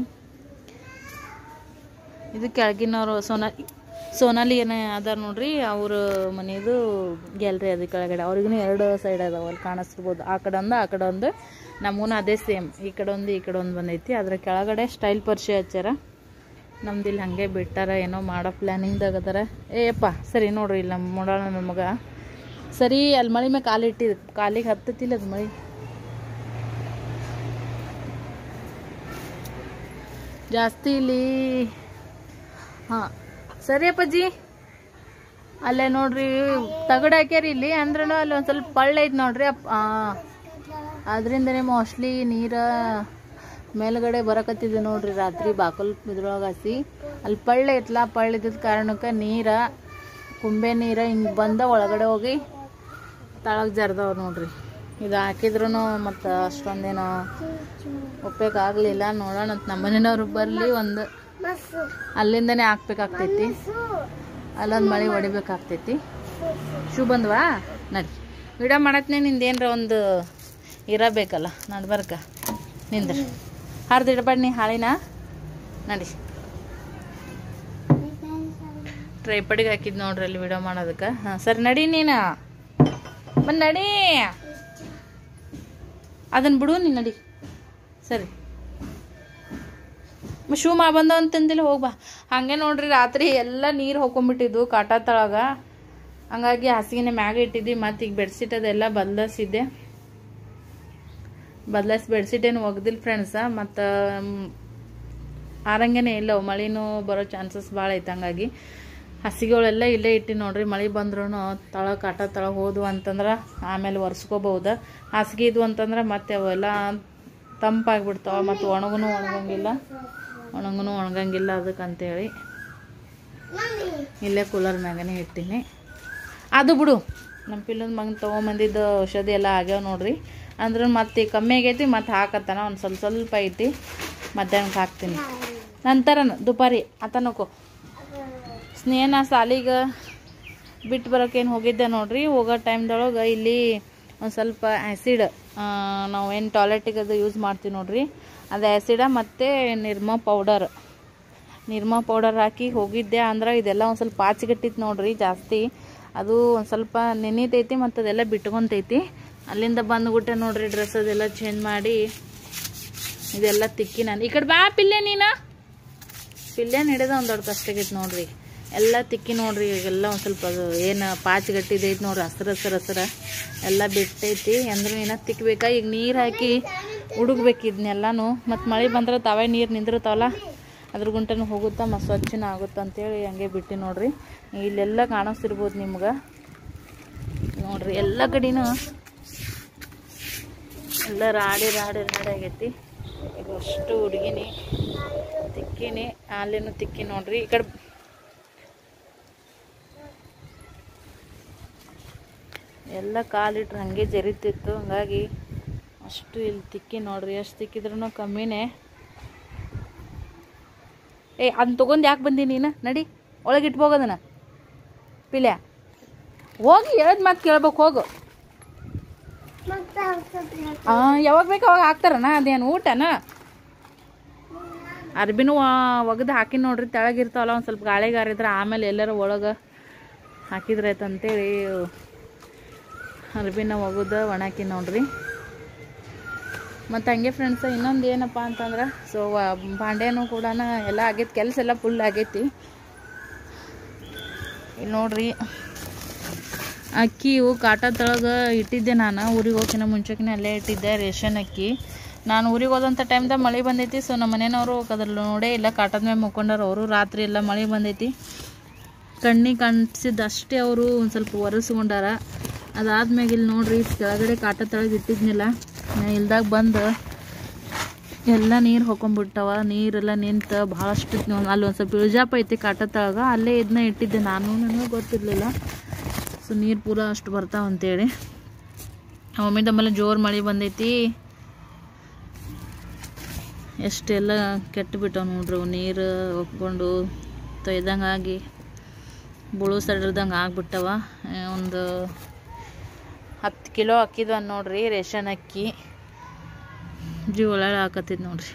ಇದು ಕೆಳಗಿನವರು ಸೋನಾ ಸೋನಾಲಿ ಏನ ಅದಾರ ನೋಡ್ರಿ ಅವ್ರ ಮನೆಯದು ಗ್ಯಾಲ್ರಿ ಅದು ಕೆಳಗಡೆ ಅವ್ರಿಗೂ ಎರಡು ಸೈಡ್ ಅದಾವ ಅಲ್ಲಿ ಕಾಣಿಸ್ತಿರ್ಬೋದು ಆ ಕಡೆ ಒಂದು ಆ ಕಡೆ ಒಂದು ನಮೂನ ಅದೇ ಸೇಮ್ ಈ ಕಡೆ ಒಂದು ಈ ಕಡೆ ಒಂದು ಬಂದೈತಿ ಅದ್ರ ಕೆಳಗಡೆ ಸ್ಟೈಲ್ ಪರ್ಷಿ ಹಚ್ಚಾರ ನಮ್ದು ಇಲ್ಲಿ ಹಾಗೆ ಬಿಟ್ಟಾರ ಏನೋ ಮಾಡೋ ಪ್ಲ್ಯಾನಿಂಗ್ದಾಗ ಅದಾರ ಏಯಪ್ಪ ಸರಿ ನೋಡ್ರಿ ಇಲ್ಲಿ ನಮ್ಮ ಮೊಡಾಳ ನನ್ನ ಮಗ ಸರಿ ಅಲ್ಲಿ ಮಳೆ ಮೇಲೆ ಕಾಲಿಟ್ಟಿದ್ ಕಾಲಿಗೆ ಹತ್ತತಿಲ್ಲ ಅದು ಮಳೆ ಜಾಸ್ತಿ ಇಲ್ಲಿ ಹಾಂ ಸರಿ ಅಪ್ಪಾಜಿ ಅಲ್ಲೇ ನೋಡ್ರಿ ತಗಡ್ ಹಾಕ್ಯಾರ ಇಲ್ಲಿ ಅಂದ್ರೂ ಅಲ್ಲಿ ಒಂದು ಸ್ವಲ್ಪ ಪಳ್ಳ ಐತಿ ನೋಡ್ರಿ ಅಪ್ ಅದರಿಂದನೇ ಮೋಸ್ಟ್ಲಿ ನೀರ ಮೇಲ್ಗಡೆ ಬರಕತ್ತಿದೆ ನೋಡ್ರಿ ರಾತ್ರಿ ಬಾಕಲ್ ಇದ್ರೊಳಗೆ ಹಸಿ ಅಲ್ಲಿ ಪಳ್ಳ ಐತ್ಲ ಪಳ್ಳ ಇದ್ದಿದ್ದ ಕಾರಣಕ್ಕೆ ನೀರ ಕುಂಬೆ ನೀರ ಹಿಂಗೆ ಬಂದ ಒಳಗಡೆ ಹೋಗಿ ತಳಗೆ ಜರ್ದವ್ ನೋಡ್ರಿ ಇದು ಹಾಕಿದ್ರು ಮತ್ತು ಅಷ್ಟೊಂದೇನೋ ಉಪಯೋಗ ಆಗಲಿಲ್ಲ ನೋಡೋಣ ಅಂತ ನಮ್ಮ ಮನೆಯವ್ರು ಬರಲಿ ಒಂದು ಅಲ್ಲಿಂದನೇ ಹಾಕ್ಬೇಕಾಗ್ತೈತಿ ಅಲ್ಲೊಂದು ಮಳೆ ಹೊಡಿಬೇಕಾಗ್ತೈತಿ ಶೂ ಬಂದ್ವಾ ನಡಿ ವಿಡಿಯೋ ಮಾಡತ್ನೇ ನಿಂದು ಏನರ ಒಂದು ಇರಬೇಕಲ್ಲ ನಡ್ಬರ್ಕ ನಿಂದ್ರ ಹರ್ದು ಇಡಬೇಡ ನೀ ಹಾಳಿನ ನಡಿ ಟ್ರೈಪಡಿಗೆ ಹಾಕಿದ್ ನೋಡ್ರಿ ಅಲ್ಲಿ ವಿಡಿಯೋ ಮಾಡೋದಕ್ಕೆ ಹಾಂ ಸರಿ ನಡಿ ನೀನು ಬಂದು ನಡಿ ಅದನ್ನ ಬಿಡು ನೀನು ನಡಿ ಸರಿ ಶೂ ಮಾ ಬಂದ ಅಂತಂದಿಲ್ಲ ಹೋಗ್ಬಾ ಹಂಗೆ ನೋಡ್ರಿ ರಾತ್ರಿ ಎಲ್ಲ ನೀರು ಹೊಕ್ಕೊಂಬಿಟ್ಟಿದ್ವು ಕಾಟ ತಳಗ ಹಂಗಾಗಿ ಹಾಸಿಗೆನೆ ಮ್ಯಾಗ ಇಟ್ಟಿದ್ವಿ ಮತ್ತು ಈಗ ಬೆಡ್ಶೀಟ್ ಅದೆಲ್ಲ ಬದಲಾಯಿಸಿದ್ದೆ ಬದಲಾಯಿಸಿ ಬೆಡ್ಶೀಟ್ ಏನು ಒಗ್ದಿಲ್ಲ ಫ್ರೆಂಡ್ಸ ಮತ್ತು ಆರಂಗೇನೆ ಇಲ್ಲ ಮಳಿನೂ ಬರೋ ಚಾನ್ಸಸ್ ಭಾಳ ಐತೆ ಹಂಗಾಗಿ ಹಸಿಗೆಗಳೆಲ್ಲ ಇಲ್ಲೇ ಇಟ್ಟು ನೋಡ್ರಿ ಮಳೆ ಬಂದ್ರೂ ತಳ ಕಾಟ ತಳ ಹೋದ್ವು ಅಂತಂದ್ರೆ ಆಮೇಲೆ ಒರೆಸ್ಕೋಬಹುದು ಹಾಸಿಗೆ ಇದ್ವು ಅಂತಂದ್ರೆ ಮತ್ತೆ ಅವೆಲ್ಲ ತಂಪಾಗ್ಬಿಡ್ತಾವ ಮತ್ತು ಒಣಗೂ ಒಣಗಂಗಿಲ್ಲ ಒಣಗೂ ಒಣಗಂಗಿಲ್ಲ ಅದಕ್ಕಂತೇಳಿ ಇಲ್ಲೇ ಕೂಲರ್ ಮ್ಯಾಗನೇ ಇಟ್ಟೀನಿ ಅದು ಬಿಡು ನಮ್ಮ ಪಿಲ್ಲನ ಮಗನ ತೊಗೊಂಬಂದಿದ್ದು ಔಷಧಿ ಎಲ್ಲ ಆಗ್ಯಾವ ನೋಡ್ರಿ ಅಂದ್ರೆ ಮತ್ತೆ ಕಮ್ಮಿ ಆಗೈತಿ ಮತ್ತೆ ಹಾಕತ್ತಾನ ಒಂದು ಸ್ವಲ್ಪ ಸ್ವಲ್ಪ ಐತಿ ಮಧ್ಯಾಹ್ನಕ್ಕೆ ಹಾಕ್ತೀನಿ ನಂತರ ದುಪಾರಿ ಆತನಕೋ ಸ್ನೇಹನ ಸಾಲಿಗೆ ಬಿಟ್ಟು ಬರೋಕೇನು ಹೋಗಿದ್ದೆ ನೋಡ್ರಿ ಹೋಗೋ ಟೈಮ್ದೊಳಗೆ ಇಲ್ಲಿ ಒಂದು ಸ್ವಲ್ಪ ಆ್ಯಸಿಡ್ ನಾವು ಏನು ಟಾಯ್ಲೆಟಿಗೆ ಅದು ಯೂಸ್ ಮಾಡ್ತೀವಿ ನೋಡ್ರಿ ಅದು ಆ್ಯಸಿಡ ಮತ್ತು ನಿರ್ಮಾ ಪೌಡರ್ ನಿರ್ಮಾ ಪೌಡರ್ ಹಾಕಿ ಹೋಗಿದ್ದೆ ಅಂದ್ರೆ ಇದೆಲ್ಲ ಒಂದು ಸ್ವಲ್ಪ ಪಾಚಿಗಟ್ಟಿತ್ತು ನೋಡ್ರಿ ಜಾಸ್ತಿ ಅದು ಒಂದು ಸ್ವಲ್ಪ ನೆನೀತೈತಿ ಮತ್ತು ಅದೆಲ್ಲ ಬಿಟ್ಕೊಂತೈತಿ ಅಲ್ಲಿಂದ ಬಂದ್ಬಿಟ್ಟೆ ನೋಡ್ರಿ ಡ್ರೆಸ್ ಅದೆಲ್ಲ ಚೇಂಜ್ ಮಾಡಿ ಇದೆಲ್ಲ ತಿಕ್ಕಿ ನಾನು ಈ ಕಡೆ ಬಾ ಪಿಲ್ಲೆ ನೀನು ಪಿಲ್ಲೆ ಹಿಡಿದ ಒಂದು ದೊಡ್ಡ ಕಷ್ಟ ಆಗೈತೆ ನೋಡ್ರಿ ಎಲ್ಲ ತಿಕ್ಕಿ ನೋಡ್ರಿ ಈಗೆಲ್ಲ ಒಂದು ಸ್ವಲ್ಪ ಅದು ಏನು ಪಾಚಿ ಗಟ್ಟಿದೈತಿ ನೋಡ್ರಿ ಹಸ್ರು ಹಸ್ರು ಹಸ್ರ ಎಲ್ಲ ಬಿಟ್ಟೈತಿ ಅಂದ್ರೆ ನೀನು ತಿಕ್ಬೇಕಾ ಈಗ ನೀರು ಹಾಕಿ ಹುಡುಗ್ಬೇಕು ಇದನ್ನೆಲ್ಲನೂ ಮತ್ತು ಮಳೆ ಬಂದ್ರೆ ತಾವೇ ನೀರು ನಿಂದಿರ್ತಾವಲ್ಲ ಅದ್ರ ಗುಂಟನೂ ಹೋಗುತ್ತಾ ಮತ್ತು ಸ್ವಚ್ಛನ ಆಗುತ್ತಾ ಅಂತೇಳಿ ಹಂಗೆ ಬಿಟ್ಟು ನೋಡ್ರಿ ಇಲ್ಲೆಲ್ಲ ಕಾಣಿಸ್ತಿರ್ಬೋದು ನಿಮ್ಗೆ ನೋಡ್ರಿ ಎಲ್ಲ ಕಡೆನೂ ಎಲ್ಲ ರಾಡಿ ರಾಡಿ ರಾಡಿ ಆಗೈತಿ ಈಗ ಅಷ್ಟು ಹುಡುಗಿನಿ ತಿಕ್ಕಿನಿ ಅಲ್ಲೇನು ತಿಕ್ಕಿ ನೋಡ್ರಿ ಈ ಕಡೆ ಎಲ್ಲ ಕಾಲಿಟ್ರೆ ಹಂಗೆ ಜರಿತಿತ್ತು ಹಂಗಾಗಿ ಅಷ್ಟು ಇಲ್ಲಿ ತಿಕ್ಕಿ ನೋಡ್ರಿ ಎಷ್ಟು ತಿಕ್ಕಿದ್ರೂ ಕಮ್ಮಿನೇ ಏ ಅದನ್ನ ತೊಗೊಂಡು ಯಾಕೆ ಬಂದಿ ನೀನು ನಡಿ ಒಳಗೆ ಇಟ್ಬೋಗದನ ಪಿಲ್ಯ ಹೋಗಿ ಹೇಳಿದ ಮಾತು ಕೇಳ್ಬೇಕು ಹೋಗು ಹಾಂ ಯಾವಾಗ ಬೇಕು ಅವಾಗ ಹಾಕ್ತಾರನ ಅದೇನು ಊಟನ ಅರ್ಬಿನೂ ಒಗದು ಹಾಕಿ ನೋಡ್ರಿ ತೆಳಗಿರ್ತಾವಲ್ಲ ಒಂದು ಸ್ವಲ್ಪ ಗಾಳಿಗಾರಿದ್ರೆ ಆಮೇಲೆ ಎಲ್ಲರೂ ಒಳಗೆ ಹಾಕಿದ್ರಾಯ್ತು ಅಂತೇಳಿ ಅರ್ಬಿನ ಒಗದು ಒಣಾಕಿ ನೋಡ್ರಿ ಮತ್ತು ಹಂಗೆ ಫ್ರೆಂಡ್ಸ್ ಇನ್ನೊಂದು ಏನಪ್ಪ ಅಂತಂದ್ರೆ ಸೊ ಬಾಂಡೆನೂ ಕೂಡ ಎಲ್ಲ ಆಗೈತಿ ಕೆಲಸ ಎಲ್ಲ ಫುಲ್ ಆಗೈತಿ ಇಲ್ಲಿ ನೋಡ್ರಿ ಅಕ್ಕಿ ಇವು ಕಾಟ ತಳಗೆ ಇಟ್ಟಿದ್ದೆ ನಾನು ಊರಿಗೆ ಹೋಗಿನ ಮುಂಚೆಕಿನ ಅಲ್ಲೇ ಇಟ್ಟಿದ್ದೆ ರೇಷನ್ ಅಕ್ಕಿ ನಾನು ಊರಿಗೆ ಹೋದಂಥ ಟೈಮ್ದಾಗ ಮಳೆ ಬಂದೈತಿ ಸೊ ನಮ್ಮ ಮನೆಯವರು ಅದ್ರಲ್ಲಿ ನೋಡೇ ಇಲ್ಲ ಕಾಟದ ಮೇಲೆ ಮುಕ್ಕೊಂಡಾರ ಅವರು ರಾತ್ರಿ ಎಲ್ಲ ಮಳೆ ಬಂದೈತಿ ಕಣ್ಣಿಗೆ ಕಾಣಿಸಿದ್ದಷ್ಟೇ ಅವರು ಒಂದು ಸ್ವಲ್ಪ ಒರೆಸ್ಕೊಂಡಾರ ಅದಾದ್ಮೇಲೆ ಇಲ್ಲಿ ನೋಡ್ರಿ ಕೆಳಗಡೆ ಕಾಟ ತಳಗೆ ಇಟ್ಟಿದ್ನಿಲ್ಲ ನಾ ಇಲ್ದಾಗ ಬಂದು ಎಲ್ಲ ನೀರು ಹೊಕೊಂಬಿಟ್ಟವ ನೀರೆಲ್ಲ ನಿಂತು ಭಾಳಷ್ಟು ಅಲ್ಲಿ ಒಂದು ಸ್ವಲ್ಪ ಇಳಿಜಾಪ ಐತಿ ಕಾಟತ್ತಾಗ ಅಲ್ಲೇ ಇದನ್ನ ಇಟ್ಟಿದ್ದೆ ನಾನು ನನಗೆ ಗೊತ್ತಿರಲಿಲ್ಲ ಸೊ ನೀರು ಪೂರ ಅಷ್ಟು ಬರ್ತಾವ ಅಂತೇಳಿ ಒಮ್ಮೆ ತಮ್ಮಲ್ಲಿ ಜೋರು ಮಳೆ ಬಂದೈತಿ ಎಷ್ಟೆಲ್ಲ ಕೆಟ್ಟು ಬಿಟ್ಟವು ನೋಡ್ರಿ ಅವು ನೀರು ಒಪ್ಕೊಂಡು ತೊಯ್ದಂಗೆ ಆಗಿ ಬುಳು ಸಡಿಲ್ದಂಗೆ ಆಗ್ಬಿಟ್ಟವ ಆ, ಒಂದು ಹತ್ತು ಕಿಲೋ ಅಕ್ಕಿದ್ವ ನೋಡ್ರಿ ರೇಷನ್ ಅಕ್ಕಿ ಜೀವಳ ಹಾಕತ್ತಿದ್ ನೋಡ್ರಿ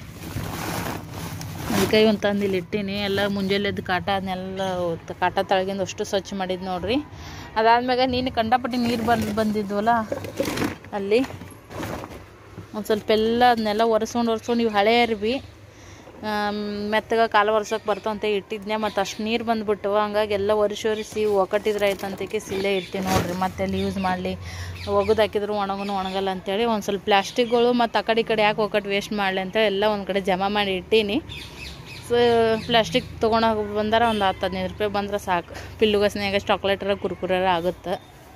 ಅದಕ್ಕೆ ಒಂದು ತಂದು ಇಲ್ಲಿ ಇಟ್ಟೀನಿ ಎಲ್ಲ ಮುಂಜಾನೆ ಎದ್ದು ಕಾಟ ಅದನ್ನೆಲ್ಲ ತ- ಕಾಟ ತಳಗಿಂದ ಅಷ್ಟು ಸ್ವಚ್ಛ ಮಾಡಿದ್ದು ನೋಡ್ರಿ ಅದಾದ್ಮ್ಯಾಗ ನೀನು ಕಂಡಪಟ್ಟಿ ನೀರು ಬಂದು ಬಂದಿದ್ವಲ್ಲ ಅಲ್ಲಿ ಒಂದು ಸ್ವಲ್ಪ ಎಲ್ಲ ಅದನ್ನೆಲ್ಲ ಒರೆಸ್ಕೊಂಡು ಒರೆಸ್ಕೊಂಡು ಇವು ಹಳೆ ಅರ್ಬಿ ಮೆತ್ತಗ ಕಾಲು ಒರ್ಸೋಕೆ ಬರ್ತಾವಂತ ಇಟ್ಟಿದ್ನೆ ಮತ್ತು ಅಷ್ಟು ನೀರು ಬಂದ್ಬಿಟ್ಟು ಹಂಗಾಗಿ ಎಲ್ಲ ಒರೆಸಿ ಒರೆಸಿ ಒಕ್ಕಟ್ಟಿದ್ರೆ ಆಯ್ತಂತಕ್ಕೆ ಸಿಲ್ಲೇ ಇಡ್ತೀನಿ ನೋಡ್ರಿ ಮತ್ತೆ ಅಲ್ಲಿ ಯೂಸ್ ಮಾಡಲಿ ಒಗದು ಹಾಕಿದ್ರು ಒಣಗನು ಒಣಗಲ್ಲ ಅಂತೇಳಿ ಒಂದು ಸ್ವಲ್ಪ ಪ್ಲಾಸ್ಟಿಕ್ಗಳು ಮತ್ತು ಆ ಕಡೆ ಈ ಕಡೆ ಯಾಕೆ ಒಕ್ಕಟ್ಟು ವೇಸ್ಟ್ ಮಾಡಲಿ ಅಂತೇಳಿ ಎಲ್ಲ ಒಂದು ಕಡೆ ಜಮಾ ಮಾಡಿ ಇಟ್ಟೀನಿ ಸೊ ಪ್ಲಾಸ್ಟಿಕ್ ತೊಗೊಂಡೋಗಿ ಬಂದಾರ ಒಂದು ಹತ್ತು ಹದಿನೈದು ರೂಪಾಯಿ ಬಂದ್ರೆ ಸಾಕು ಪಿಲ್ಲುಗಸ್ನ್ಯಾಗ ಚಾಕ್ಲೇಟರ ಕುರ್ಕುರರ ಆಗುತ್ತೆ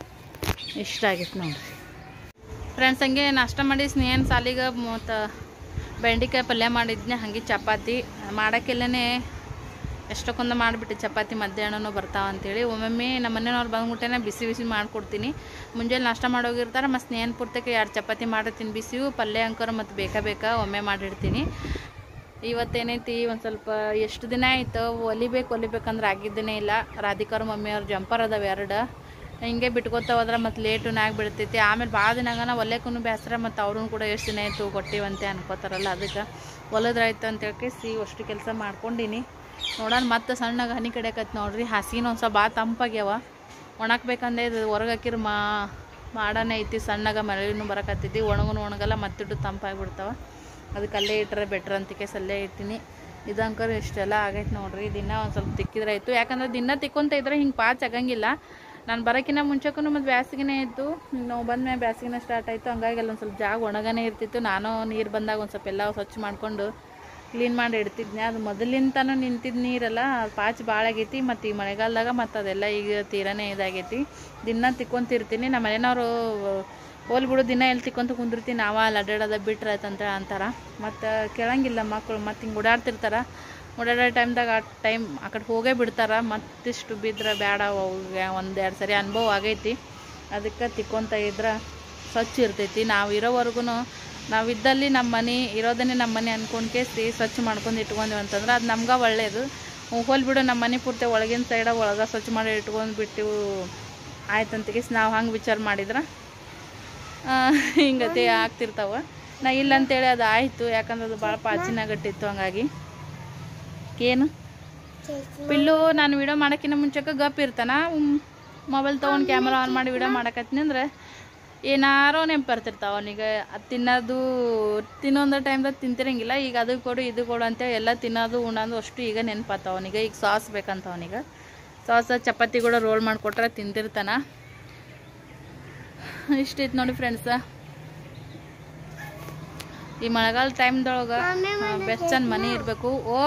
ಇಷ್ಟ ಆಗಿತ್ತು ನೋಡ್ರಿ ಫ್ರೆಂಡ್ಸ್ ಹಂಗೆ ನಾಷ್ಟ ಮಾಡಿ ಸ್ನೇಹನ್ ಸಾಲಿಗೆ ಮತ್ತು ಬೆಂಡೆಕಾಯಿ ಪಲ್ಯ ಮಾಡಿದ್ನೆ ಹಾಗೆ ಚಪಾತಿ ಮಾಡೋಕ್ಕೆಲ್ಲೇ ಎಷ್ಟಕ್ಕೊಂದು ಮಾಡಿಬಿಟ್ಟು ಚಪಾತಿ ಮಧ್ಯಾಹ್ನನೂ ಬರ್ತಾವ ಅಂತೇಳಿ ಒಮ್ಮೊಮ್ಮೆ ನಮ್ಮ ಮನೆಯವ್ರು ಬಂದ್ಬಿಟ್ಟೆ ಬಿಸಿ ಬಿಸಿ ಮಾಡಿಕೊಡ್ತೀನಿ ಮುಂಜಾನೆ ನಾಷ್ಟ ಮಾಡೋಗಿರ್ತಾರೆ ಮತ್ತು ಸ್ನೇಹನ್ ಪೂರ್ತಕ್ಕೆ ಎರಡು ಚಪಾತಿ ಮಾಡಿರ್ತೀನಿ ಬಿಸಿವು ಪಲ್ಯ ಅಂಕರ್ ಮತ್ತು ಬೇಕಾ ಬೇಕಾ ಒಮ್ಮೆ ಮಾಡಿರ್ತೀನಿ ಇವತ್ತೇನೈತಿ ಒಂದು ಸ್ವಲ್ಪ ಎಷ್ಟು ದಿನ ಆಯ್ತು ಹೊಲಿಬೇಕು ಹೊಲಿಬೇಕಂದ್ರೆ ಆಗಿದ್ದೇನೆ ಇಲ್ಲ ರಾಧಿಕಾರ್ ಮಮ್ಮಿಯವ್ರ ಜಂಪರ್ ಅದಾವ ಎರಡು ಹಿಂಗೆ ಬಿಟ್ಕೋತ ಹೋದ್ರೆ ಮತ್ತು ಲೇಟು ನಾಗಿ ಬಿಡ್ತೈತಿ ಆಮೇಲೆ ಭಾಳ ದಿನಾಗನ ಒಲ್ಲೆಕ್ಕೂ ಬೇಸರ ಮತ್ತು ಅವ್ರೂ ಕೂಡ ಎಷ್ಟು ದಿನ ಆಯಿತು ಕೊಟ್ಟಿವಂತೆ ಅನ್ಕೋತಾರಲ್ಲ ಅದಕ್ಕೆ ಹೊಲದ್ರಾಯ್ತು ಅಂತ ಹೇಳ್ಕೇಸಿ ಅಷ್ಟು ಕೆಲಸ ಮಾಡ್ಕೊಂಡೀನಿ ನೋಡೋಣ ಮತ್ತೆ ಸಣ್ಣಗೆ ಹನಿ ಕಡೆಕತ್ ನೋಡ್ರಿ ಹಾಸಿನ ಒಂದು ಸ್ವಲ್ಪ ಭಾಳ ತಂಪಾಗ್ಯಾವ ಒಣಗ್ಬೇಕಂದ್ರೆ ಇದು ಹೊರಗೆ ಹಾಕಿರ ಮಾ ಮಾಡನೇ ಐತಿ ಸಣ್ಣಗೆ ಮಳೆನೂ ಬರಕತ್ತೈತಿ ಒಣಗೂ ಒಣಗಲ್ಲ ಮತ್ತಿಟ್ಟು ತಂಪಾಗಿಬಿಡ್ತಾವ ಅದಕ್ಕೆ ಅಲ್ಲೇ ಇಟ್ಟರೆ ಬೆಟ್ರ್ ಅಂತಿಕೆ ಸಲ್ಲೇ ಇಟ್ಟಿನಿ ಇದಂಕರ್ ಇಷ್ಟೆಲ್ಲ ಆಗೈತೆ ನೋಡ್ರಿ ದಿನ ಒಂದು ಸ್ವಲ್ಪ ತಿಕ್ಕಿದ್ರೆ ಆಯಿತು ಯಾಕಂದ್ರೆ ದಿನ ತಿಕ್ಕೊಂತ ಇದ್ರೆ ಹಿಂಗೆ ಪಾಚ್ ಆಗಂಗಿಲ್ಲ ನಾನು ಬರೋಕ್ಕಿಂತ ಮುಂಚೆಗೂ ಮತ್ತು ಬ್ಯಾಸಿಗೆನೇ ಇತ್ತು ನಾವು ಬಂದ್ಮೇಲೆ ಬ್ಯಾಸಿಗೆನೇ ಸ್ಟಾರ್ಟ್ ಆಯಿತು ಹಂಗಾಗಿ ಅಲ್ಲಿ ಒಂದು ಸ್ವಲ್ಪ ಜಾಗ ಒಣಗನೇ ಇರ್ತಿತ್ತು ನಾನು ನೀರು ಬಂದಾಗ ಒಂದು ಸ್ವಲ್ಪ ಎಲ್ಲ ಸ್ವಚ್ಛ ಮಾಡಿಕೊಂಡು ಕ್ಲೀನ್ ಮಾಡಿ ಇಡ್ತಿದ್ನೆ ಅದು ಮೊದಲಿಂತನೂ ನಿಂತಿದ್ದ ನೀರೆಲ್ಲ ಪಾಚ್ ಭಾಳ ಆಗೈತಿ ಮತ್ತು ಈ ಮಳೆಗಾಲದಾಗ ಮತ್ತು ಅದೆಲ್ಲ ಈಗ ತೀರನೇ ಇದಾಗೈತಿ ದಿನ ತಿಕ್ಕೊಂತಿರ್ತೀನಿ ನಮ್ಮ ಮನೆಯವರು ಹೋಲ್ ಬಿಡು ದಿನ ಎಲ್ಲಿ ತಿಕ್ಕೊಂತ ಕುಂದಿರ್ತೀನಿ ನಾವ ಅಲ್ಲಿ ಅಡ್ಡಾಡೋದ ಬಿಟ್ರೆ ಆಯ್ತಂತ ಅಂತಾರ ಮತ್ತು ಕೇಳಂಗಿಲ್ಲ ಮಕ್ಕಳು ಮತ್ತು ಹಿಂಗೆ ಓಡಾಡ್ತಿರ್ತಾರ ಓಡಾಡೋ ಟೈಮ್ದಾಗ ಆ ಟೈಮ್ ಆ ಕಡೆ ಹೋಗೇ ಬಿಡ್ತಾರ ಮತ್ತಿಷ್ಟು ಬಿದ್ರೆ ಬೇಡ ಅವ್ರಿಗೆ ಒಂದೆರಡು ಸರಿ ಅನುಭವ ಆಗೈತಿ ಅದಕ್ಕೆ ತಿಕ್ಕೊಂತ ಇದ್ರೆ ಸ್ವಚ್ಛ ಇರ್ತೈತಿ ನಾವು ಇರೋವರೆಗೂ ನಾವಿದ್ದಲ್ಲಿ ನಮ್ಮ ಮನೆ ಇರೋದನ್ನೇ ನಮ್ಮ ಮನೆ ಅನ್ಕೊಂಡು ಕೇಸಿ ಸ್ವಚ್ಛ ಮಾಡ್ಕೊಂಡು ಇಟ್ಕೊಂಡ್ವಿ ಅಂತಂದ್ರೆ ಅದು ನಮ್ಗೆ ಒಳ್ಳೆಯದು ಹೋಲ್ ಬಿಡು ನಮ್ಮ ಮನೆ ಪೂರ್ತಿ ಒಳಗಿನ ಸೈಡ ಒಳಗೆ ಸ್ವಚ್ಛ ಮಾಡಿ ಇಟ್ಕೊಂಡು ಬಿಟ್ಟು ಆಯ್ತಂತ ಕೇಸಿ ನಾವು ಹಂಗೆ ವಿಚಾರ ಮಾಡಿದ್ರೆ ಹಿಂಗತಿ ಆಗ್ತಿರ್ತಾವ ನಾ ಇಲ್ಲ ಅಂತೇಳಿ ಅದು ಆಯಿತು ಯಾಕಂದ್ರೆ ಅದು ಭಾಳ ಪಾಚಿನಾಗಟ್ಟಿತ್ತು ಹಂಗಾಗಿ ಏನು ಪಿಲ್ಲು ನಾನು ವಿಡಿಯೋ ಮಾಡೋಕ್ಕಿಂತ ಮುಂಚೆಗೆ ಗಪ್ ಇರ್ತಾನ ಮೊಬೈಲ್ ತೊಗೊಂಡು ಕ್ಯಾಮ್ರಾ ಆನ್ ಮಾಡಿ ವಿಡಿಯೋ ಮಾಡಕತ್ತೀನಿ ಅಂದ್ರೆ ಏನಾರೋ ನೆನಪು ಬರ್ತಿರ್ತಾವ ಅವನಿಗೆ ಅದು ತಿನ್ನೋದು ತಿನ್ನೊಂದು ಟೈಮ್ದಾಗ ತಿಂತಿರಂಗಿಲ್ಲ ಈಗ ಅದು ಕೊಡು ಇದು ಕೊಡು ಅಂತೇಳಿ ಎಲ್ಲ ತಿನ್ನೋದು ಉಣ್ಣೋದು ಅಷ್ಟು ಈಗ ನೆನಪಾತಾವ ಅವನಿಗೆ ಈಗ ಸಾಸ್ ಬೇಕಂತ ಅವನಿಗೆ ಸಾಸ್ ಚಪಾತಿ ಕೂಡ ರೋಲ್ ಮಾಡಿಕೊಟ್ರೆ ತಿಂತಿರ್ತಾನ ಇಷ್ಟೈತೆ ನೋಡಿ ಫ್ರೆಂಡ್ಸ ಈ ಮಳೆಗಾಲ ಟೈಮ್ದೊಳಗೆ ಬೆಚ್ಚನ್ ಮನೆ ಇರಬೇಕು ಓ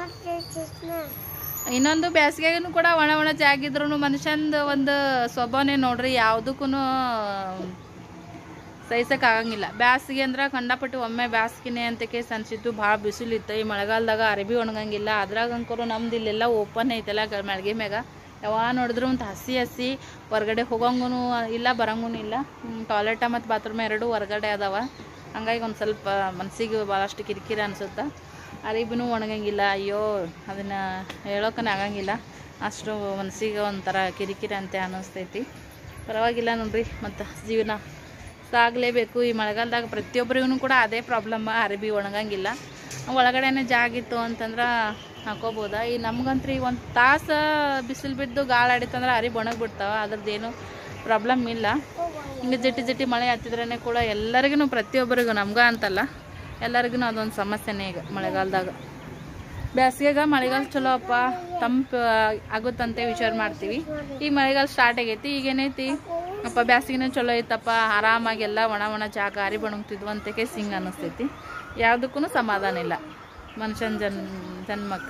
ಇನ್ನೊಂದು ಬೇಸಿಗೆಗೂ ಕೂಡ ಒಣ ಒಣ ಜಾಗಿದ್ರು ಮನುಷ್ಯಂದು ಒಂದು ಸ್ವಭಾವನೆ ನೋಡ್ರಿ ಯಾವುದಕ್ಕೂ ಸಹಿಸಕ್ಕಾಗಂಗಿಲ್ಲ ಬ್ಯಾಸಿಗೆ ಅಂದ್ರೆ ಕಂಡಪಟ್ಟು ಒಮ್ಮೆ ಬ್ಯಾಸಿಗೆನೆ ಅಂತಕ್ಕೆ ಅನ್ಸಿತ್ತು ಭಾಳ ಬಿಸಿಲಿತ್ತು ಈ ಮಳೆಗಾಲದಾಗ ಅರಬಿ ಒಣಗಂಗಿಲ್ಲ ಅದ್ರಾಗ ಅಂಕರು ನಮ್ದು ಇಲ್ಲೆಲ್ಲ ಓಪನ್ ಐತಲ್ಲ ಗ ಮಳ್ಗೆ ಮ್ಯಾಗ ಯಾವಾಗ ನೋಡಿದ್ರು ಒಂದು ಹಸಿ ಹಸಿ ಹೊರಗಡೆ ಹೋಗಂಗೂ ಇಲ್ಲ ಬರಂಗೂ ಇಲ್ಲ ಟಾಯ್ಲೆಟ ಮತ್ತು ಬಾತ್ರೂಮ್ ಎರಡು ಹೊರಗಡೆ ಅದಾವ ಹಂಗಾಗಿ ಒಂದು ಸ್ವಲ್ಪ ಮನಸ್ಸಿಗೆ ಭಾಳಷ್ಟು ಕಿರಿಕಿರಿ ಅನ್ಸುತ್ತೆ ಅರಿಬಿನೂ ಒಣಗಂಗಿಲ್ಲ ಅಯ್ಯೋ ಅದನ್ನು ಹೇಳೋಕನ ಆಗಂಗಿಲ್ಲ ಅಷ್ಟು ಮನಸ್ಸಿಗೆ ಒಂಥರ ಕಿರಿಕಿರಿ ಅಂತ ಅನ್ನಿಸ್ತೈತಿ ಪರವಾಗಿಲ್ಲ ನೋಡ್ರಿ ಮತ್ತು ಜೀವನ ಸಾಗಲೇಬೇಕು ಈ ಮಳೆಗಾಲದಾಗ ಪ್ರತಿಯೊಬ್ಬರಿಗೂ ಕೂಡ ಅದೇ ಪ್ರಾಬ್ಲಮ್ ಅರಿಬಿ ಒಣಗಂಗಿಲ್ಲ ಒಳಗಡೆನೇ ಜಾಗಿತ್ತು ಅಂತಂದ್ರೆ ಹಾಕೋಬೋದಾ ಈ ನಮ್ಗಂತ್ರಿ ಒಂದು ತಾಸು ಬಿಸಿಲು ಬಿದ್ದು ಗಾಳಿ ಆಡಿತಂದ್ರೆ ಅರಿಬಿ ಒಣಗಿಬಿಡ್ತಾವ ಅದ್ರದ್ದೇನು ಪ್ರಾಬ್ಲಮ್ ಇಲ್ಲ ಹಿಂಗೆ ಜಟಿ ಜಟಿ ಮಳೆ ಹತ್ತಿದ್ರೇ ಕೂಡ ಎಲ್ಲರಿಗೂ ಪ್ರತಿಯೊಬ್ಬರಿಗೂ ನಮ್ಗೆ ಅಂತಲ್ಲ ಎಲ್ಲರಿಗೂ ಅದೊಂದು ಸಮಸ್ಯೆನೇ ಈಗ ಮಳೆಗಾಲದಾಗ ಬೇಸಿಗೆಗ ಮಳೆಗಾಲ ಚಲೋ ಅಪ್ಪ ತಂಪು ಆಗುತ್ತಂತೆ ವಿಚಾರ ಮಾಡ್ತೀವಿ ಈಗ ಮಳೆಗಾಲ ಸ್ಟಾರ್ಟ್ ಆಗೈತಿ ಈಗ ಏನೈತಿ ಅಪ್ಪ ಬ್ಯಾಸಿಗೆನೇ ಚಲೋ ಐತಪ್ಪ ಆರಾಮಾಗಿ ಎಲ್ಲ ಒಣ ಒಣ ಜಾಗ ಅರಿ ಬಣಗ್ತಿದ್ವು ಅಂತಕ್ಕೆ ಸಿಂಗ್ ಅನ್ನಿಸ್ತೈತಿ ಯಾವುದಕ್ಕೂ ಸಮಾಧಾನ ಇಲ್ಲ ಮನುಷ್ಯನ ಜನ್ ಜನ್ಮಕ್ಕೆ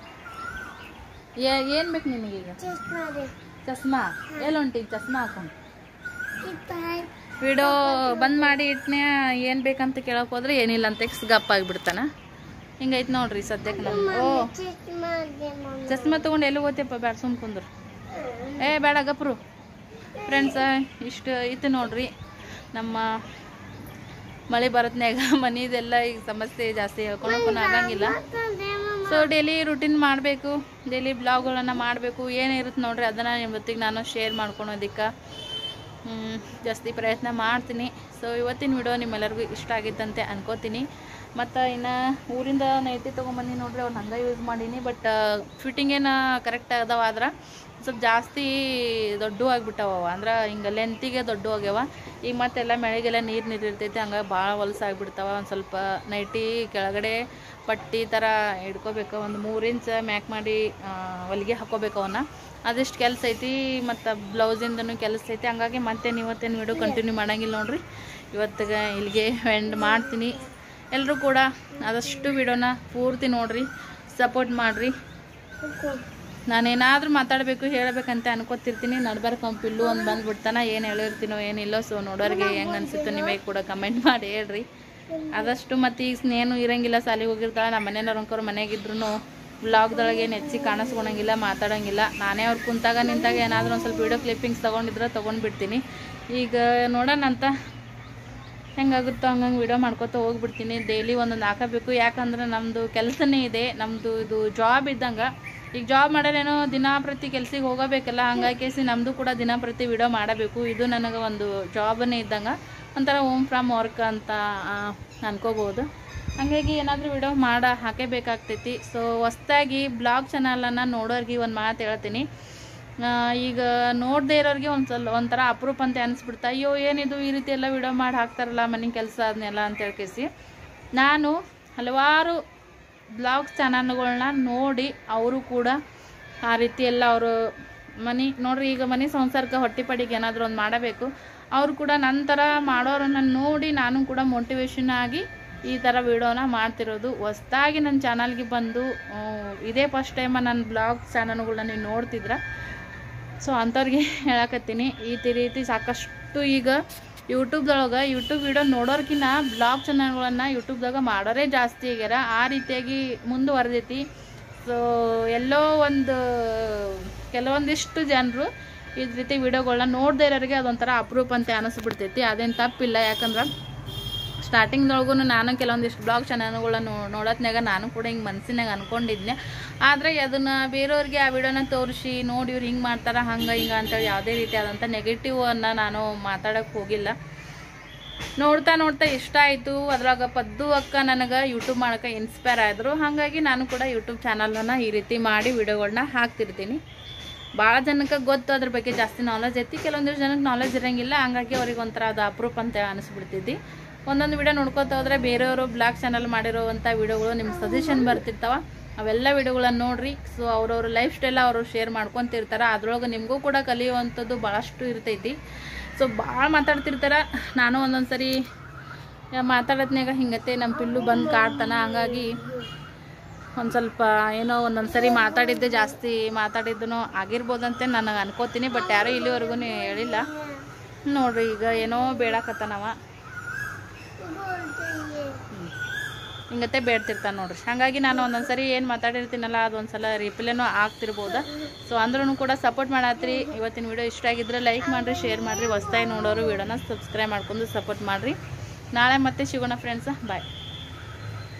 ಏನು ಬೇಕು ನಿನಗೀಗ ಚಸ್ಮಾ ಎಲ್ಲಿ ಹೊಂಟಿ ಚಸ್ಮಾ ಹಾಕೊಂಡು ವಿಡಿಯೋ ಬಂದ್ ಮಾಡಿ ಇಟ್ನೆ ಏನು ಬೇಕಂತ ಕೇಳಕ್ ಹೋದ್ರೆ ಏನಿಲ್ಲ ಅಂತ ಎಕ್ಸ್ ಗಪ್ಪ ಆಗಿಬಿಡ್ತಾನ ಹಿಂಗೈತೆ ನೋಡ್ರಿ ಸದ್ಯಕ್ಕೆ ನಮ್ದು ಓ ಚಸ್ಮಾ ತೊಗೊಂಡು ಎಲ್ಲಿ ಹೋಗ್ತಿಯಪ್ಪ ಬ್ಯಾಡ ಸುಮ್ ಕುಂದ್ರು ಏ ಬೇಡ ಗಪ್ರು ಫ್ರೆಂಡ್ಸ ಇಷ್ಟು ಇತ್ತು ನೋಡ್ರಿ ನಮ್ಮ ಮಳೆ ಬರತ್ನ್ಯಾಗ ಮನಿದೆಲ್ಲ ಈಗ ಸಮಸ್ಯೆ ಜಾಸ್ತಿ ಹೇಳ್ಕೊಳಕ್ಕೂ ಆಗಂಗಿಲ್ಲ ಸೊ ಡೈಲಿ ರುಟೀನ್ ಮಾಡಬೇಕು ಡೈಲಿ ಬ್ಲಾಗ್ಗಳನ್ನು ಮಾಡಬೇಕು ಏನಿರುತ್ತೆ ನೋಡ್ರಿ ಅದನ್ನು ನಿಮ್ಮ ಜೊತೆಗೆ ನಾನು ಶೇರ್ ಮಾಡ್ಕೊಳೋದಕ್ಕೆ ಹ್ಮ್, ಜಾಸ್ತಿ ಪ್ರಯತ್ನ ಮಾಡ್ತೀನಿ ಸೊ ಇವತ್ತಿನ ವಿಡಿಯೋ ನಿಮ್ಮೆಲ್ಲರಿಗೂ ಇಷ್ಟ ಆಗಿತ್ತಂತೆ ಅನ್ಕೋತೀನಿ ಮತ್ತು ಇನ್ನು ಊರಿಂದ ನೈಟಿ ತೊಗೊಂಬಂದು ನೋಡ್ರಿ ಅವ್ನು ಹಂಗೆ ಯೂಸ್ ಮಾಡೀನಿ ಬಟ್ ಫಿಟ್ಟಿಂಗ್ ಏನು ಕರೆಕ್ಟ್ ಅದಾವ ಆದ್ರೆ ಸ್ವಲ್ಪ ಜಾಸ್ತಿ ದೊಡ್ಡ ಆಗ್ಬಿಟ್ಟವ ಅಂದ್ರೆ ಹಿಂಗೆ ಲೆಂತಿಗೆ ದೊಡ್ಡ ಆಗ್ಯಾವ ಈಗ ಮತ್ತೆಲ್ಲ ಮಳೆಗೆಲ್ಲ ನೀರು ನೀರು ಇರ್ತೈತಿ ಹಂಗಾಗಿ ಭಾಳ ಹೊಲಸು ಆಗ್ಬಿಡ್ತಾವ ಒಂದು ಸ್ವಲ್ಪ ನೈಟಿ ಕೆಳಗಡೆ ಪಟ್ಟಿ ಥರ ಹಿಡ್ಕೋಬೇಕು ಒಂದು ಮೂರು ಇಂಚ್ ಮ್ಯಾಕ್ ಮಾಡಿ ಆ, ಹೊಲಿಗೆ ಹಾಕೋಬೇಕು ಅವನ್ನ ಅದಿಷ್ಟು ಕೆಲಸ ಐತಿ ಮತ್ತು ಬ್ಲೌಸಿಂದನೂ ಕೆಲಸ ಐತಿ ಹಂಗಾಗಿ ಮತ್ತೆ ಇವತ್ತೇನು ವಿಡಿಯೋ ಕಂಟಿನ್ಯೂ ಮಾಡಂಗಿಲ್ಲ ನೋಡ್ರಿ ಇವತ್ತಿಗೆ ಇಲ್ಲಿಗೆ ಎಂಡ್ ಮಾಡ್ತೀನಿ ಎಲ್ಲರೂ ಕೂಡ ಆದಷ್ಟು ವಿಡಿಯೋನ ಪೂರ್ತಿ ನೋಡ್ರಿ ಸಪೋರ್ಟ್ ಮಾಡಿರಿ ನಾನೇನಾದರೂ ಮಾತಾಡಬೇಕು ಹೇಳಬೇಕಂತ ಅನ್ಕೋತಿರ್ತೀನಿ ನಡ್ಬರ್ಕ ಅವ್ನ್ ಪಿಲ್ಲು ಒಂದು ಬಂದ್ಬಿಡ್ತಾನ ಏನು ಹೇಳಿರ್ತೀನೋ ಏನಿಲ್ಲ ಸೊ ನೋಡೋರಿಗೆ ಹೆಂಗೆ ಅನ್ಸುತ್ತೋ ನೀವೇ ಕೂಡ ಕಮೆಂಟ್ ಮಾಡಿ ಹೇಳ್ರಿ ಆದಷ್ಟು ಮತ್ತು ಈಗ ಸ್ನೇಹನು ಇರಂಗಿಲ್ಲ ಸಾಲಿಗೆ ಹೋಗಿರ್ತಾಳೆ ನಮ್ಮ ಮನೆಯವ್ರು ಅಂಕೋರು ಮನೆಗಿದ್ರು ಬ್ಲಾಗ್ದೊಳಗೆ ಏನು ಹೆಚ್ಚಿಗೆ ಕಾಣಿಸ್ಕೊಳಂಗಿಲ್ಲ ಮಾತಾಡೋಂಗಿಲ್ಲ ನಾನೇ ಅವ್ರು ಕುಂತಾಗ ನಿಂತಾಗ ಏನಾದರೂ ಒಂದು ಸ್ವಲ್ಪ ವೀಡಿಯೋ ಕ್ಲಿಪ್ಪಿಂಗ್ಸ್ ತೊಗೊಂಡಿದ್ರೆ ತೊಗೊಂಡ್ಬಿಡ್ತೀನಿ ಈಗ ನೋಡೋಣ ಅಂತ ಹೆಂಗಾಗುತ್ತೋ ಹಂಗಂಗೆ ವಿಡಿಯೋ ಮಾಡ್ಕೊತ ಹೋಗ್ಬಿಡ್ತೀನಿ ಡೈಲಿ ಒಂದೊಂದು ಹಾಕಬೇಕು ಯಾಕಂದ್ರೆ ನಮ್ಮದು ಕೆಲಸನೇ ಇದೆ ನಮ್ಮದು ಇದು ಜಾಬ್ ಇದ್ದಂಗೆ ಈಗ ಜಾಬ್ ಮಾಡೋರೇನೋ ದಿನಾ ಪ್ರತಿ ಕೆಲ್ಸಕ್ಕೆ ಹೋಗಬೇಕಲ್ಲ ಹಂಗಾಗಿ ನಮ್ಮದು ಕೂಡ ದಿನಾ ಪ್ರತಿ ವಿಡಿಯೋ ಮಾಡಬೇಕು ಇದು ನನಗೆ ಒಂದು ಜಾಬನ್ನೇ ಇದ್ದಂಗೆ ಒಂಥರ ಹೋಮ್ ಫ್ರಮ್ ವರ್ಕ್ ಅಂತ ಆ, ಅನ್ಕೋಬೋದು ಹಾಗಾಗಿ ಏನಾದರೂ ವಿಡಿಯೋ ಮಾಡ ಹಾಕೇಬೇಕಾಗ್ತೈತಿ ಸೊ ಹೊಸ್ದಾಗಿ ಬ್ಲಾಗ್ ಚಾನಲನ್ನು ನೋಡೋರಿಗೆ ಒಂದು ಮಾತು ಹೇಳ್ತೀನಿ ಆ, ಈಗ ನೋಡದೇ ಇರೋರಿಗೆ ಒಂದು ಸ್ವಲ್ಪ ಒಂಥರ ಅಪರೂಪ ಅಂತ ಅನಿಸ್ಬಿಡ್ತಾ ಅಯ್ಯೋ ಏನಿದು ಈ ರೀತಿ ಎಲ್ಲ ವಿಡಿಯೋ ಮಾಡಿ ಹಾಕ್ತಾರಲ್ಲ ಮನೆ ಕೆಲಸ ಅದನ್ನೆಲ್ಲ ಅಂತ ಹೇಳ್ಕೇಸಿ ನಾನು ಹಲವಾರು ಬ್ಲಾಗ್ಸ್ ಚಾನಲ್ಗಳನ್ನ ನೋಡಿ ಅವರು ಕೂಡ ಆ ರೀತಿ ಎಲ್ಲ ಅವರು ಮನೆ ನೋಡ್ರಿ ಈಗ ಮನೆ ಸಂಸಾರಕ್ಕೆ ಹೊಟ್ಟೆ ಪಡಿಗೆ ಏನಾದರೂ ಒಂದು ಮಾಡಬೇಕು ಅವರು ಕೂಡ ನಂತರ ಮಾಡೋರನ್ನ ನೋಡಿ ನಾನು ಕೂಡ ಮೋಟಿವೇಶನ್ ಆಗಿ ಈ ಥರ ವಿಡಿಯೋನ ಮಾಡ್ತಿರೋದು ಹೊಸ್ದಾಗಿ ನನ್ನ ಚಾನಲ್ಗೆ ಬಂದು ಆ, ಇದೇ ಫಸ್ಟ್ ಟೈಮ್ ನನ್ನ ಬ್ಲಾಗ್ ಚಾನಲ್ಗಳನ್ನ ನೀವು ನೋಡ್ತಿದ್ರ ಸೊ ಅಂಥವ್ರಿಗೆ ಹೇಳಕತ್ತೀನಿ ಈ ತಿ- ರೀತಿ ಸಾಕಷ್ಟು ಈಗ ಯೂಟ್ಯೂಬ್ದೊಳಗೆ ಯೂಟ್ಯೂಬ್ ವಿಡಿಯೋ ನೋಡೋರ್ಕಿನ್ನ ಬ್ಲಾಗ್ ಚಾನಲ್ಗಳನ್ನು ಯೂಟ್ಯೂಬ್ದಾಗ ಮಾಡೋರೇ ಜಾಸ್ತಿ ಆಗ್ಯಾರ ಆ ರೀತಿಯಾಗಿ ಮುಂದುವರೆದೈತಿ ಸೊ ಎಲ್ಲೋ ಒಂದು ಕೆಲವೊಂದಿಷ್ಟು ಜನರು ಈ ರೀತಿ ವಿಡಿಯೋಗಳನ್ನ ನೋಡದೇ ಇರೋರಿಗೆ ಅದೊಂಥರ ಅಪರೂಪ ಅಂತ ಅನಿಸ್ಬಿಡ್ತೈತಿ ಅದೇನು ತಪ್ಪಿಲ್ಲ ಯಾಕಂದ್ರೆ ಸ್ಟಾರ್ಟಿಂಗ್ದೊಳಗೂ ನಾನು ಕೆಲವೊಂದಿಷ್ಟು ಬ್ಲಾಗ್ ಚಾನಲ್ಗಳನ್ನು ನೋಡೋತ್ನಾಗ ನಾನು ಕೂಡ ಹಿಂಗೆ ಮನಸ್ಸಿನಾಗ ಅನ್ಕೊಂಡಿದ್ನೆ ಆದರೆ ಅದನ್ನು ಬೇರೆಯವ್ರಿಗೆ ಆ ವಿಡಿಯೋನ ತೋರಿಸಿ ನೋಡಿ ಇವ್ರು ಹಿಂಗೆ ಮಾಡ್ತಾರೆ ಹಂಗೆ ಹಿಂಗೆ ಅಂತೇಳಿ ಯಾವುದೇ ರೀತಿಯಾದಂಥ ನೆಗೆಟಿವ್ ಅನ್ನು ನಾನು ಮಾತಾಡೋಕ್ಕೆ ಹೋಗಿಲ್ಲ ನೋಡ್ತಾ ನೋಡ್ತಾ ಇಷ್ಟ ಆಯಿತು ಅದ್ರಾಗ ಪದ್ದು ಅಕ್ಕ ನನಗೆ ಯೂಟ್ಯೂಬ್ ಮಾಡೋಕೆ ಇನ್ಸ್ಪೈರ್ ಆದರು ಹಾಗಾಗಿ ನಾನು ಕೂಡ ಯೂಟ್ಯೂಬ್ ಚಾನಲನ್ನು ಈ ರೀತಿ ಮಾಡಿ ವಿಡಿಯೋಗಳನ್ನ ಹಾಕ್ತಿರ್ತೀನಿ ಭಾಳ ಜನಕ್ಕೆ ಗೊತ್ತು ಅದ್ರ ಬಗ್ಗೆ ಜಾಸ್ತಿ ನಾಲೆಜ್ ಐತಿ ಕೆಲವೊಂದಿಷ್ಟು ಜನಕ್ಕೆ ನಾಲೆಜ್ ಇರಂಗಿಲ್ಲ ಹಂಗಾಗಿ ಅವ್ರಿಗೆ ಒಂಥರ ಅದು ಅಪ್ರೂಪ್ ಅಂತ ಅನಿಸ್ಬಿಡ್ತೈತಿ ಒಂದೊಂದು ವಿಡಿಯೋ ನೋಡ್ಕೊತ ಹೋದ್ರೆ ಬೇರೆಯವರು ಬ್ಲಾಗ್ ಚಾನಲ್ ಮಾಡಿರೋವಂಥ ವಿಡಿಯೋಗಳು ನಿಮ್ಮ ಸಜೆಷನ್ ಬರ್ತಿರ್ತಾವ ಅವೆಲ್ಲ ವಿಡಿಯೋಗಳನ್ನ ನೋಡ್ರಿ ಸೊ ಅವ್ರವ್ರ ಲೈಫ್ ಸ್ಟೈಲ್ ಅವರು ಶೇರ್ ಮಾಡ್ಕೊತಿರ್ತಾರೆ ಅದ್ರೊಳಗೆ ನಿಮಗೂ ಕೂಡ ಕಲಿಯುವಂಥದ್ದು ಭಾಳಷ್ಟು ಇರ್ತೈತಿ ಸೊ ಭಾಳ ಮಾತಾಡ್ತಿರ್ತಾರೆ ನಾನು ಒಂದೊಂದು ಸರಿ ಮಾತಾಡೋದ್ನಾಗ ಹಿಂಗತ್ತೆ ನಮ್ಮ ಪಿಲ್ಲು ಬಂದು ಕಾಡ್ತಾನ ಹಂಗಾಗಿ ಒಂದು ಸ್ವಲ್ಪ ಏನೋ ಒಂದೊಂದು ಸರಿ ಮಾತಾಡಿದ್ದೆ ಜಾಸ್ತಿ ಮಾತಾಡಿದ್ದನು ಆಗಿರ್ಬೋದಂತೆ ನನಗೆ ಅನ್ಕೋತೀನಿ ಬಟ್ ಯಾರೂ ಇಲ್ಲಿವರೆಗೂ ಹೇಳಿಲ್ಲ ನೋಡ್ರಿ ಈಗ ಏನೋ ಬೇಡಕತ್ತಾನವ ಹಿಂಗತ್ತೆ ಬೇಡ್ತಿರ್ತಾನೆ ನೋಡ್ರಿ ಹಾಗಾಗಿ ನಾನು ಒಂದೊಂದು ಸರಿ ಏನು ಮಾತಾಡಿರ್ತೀನಲ್ಲ ಅದೊಂದು ಸಲ ರಿಪ್ಲೈನೂ ಆಗ್ತಿರ್ಬೋದ ಸೊ ಅಂದ್ರೂ ಕೂಡ ಸಪೋರ್ಟ್ ಮಾಡತ್ರಿ ಇವತ್ತಿನ ವಿಡಿಯೋ ಇಷ್ಟ ಆಗಿದ್ರೆ ಲೈಕ್ ಮಾಡಿರಿ ಶೇರ್ ಮಾಡಿರಿ ಹೊಸ್ದಾಗಿ ನೋಡೋರು ವಿಡಿಯೋನ ಸಬ್ಸ್ಕ್ರೈಬ್ ಮಾಡ್ಕೊಂಡು ಸಪೋರ್ಟ್ ಮಾಡಿರಿ ನಾಳೆ ಮತ್ತೆ ಸಿಗೋಣ ಫ್ರೆಂಡ್ಸ ಬಾಯ್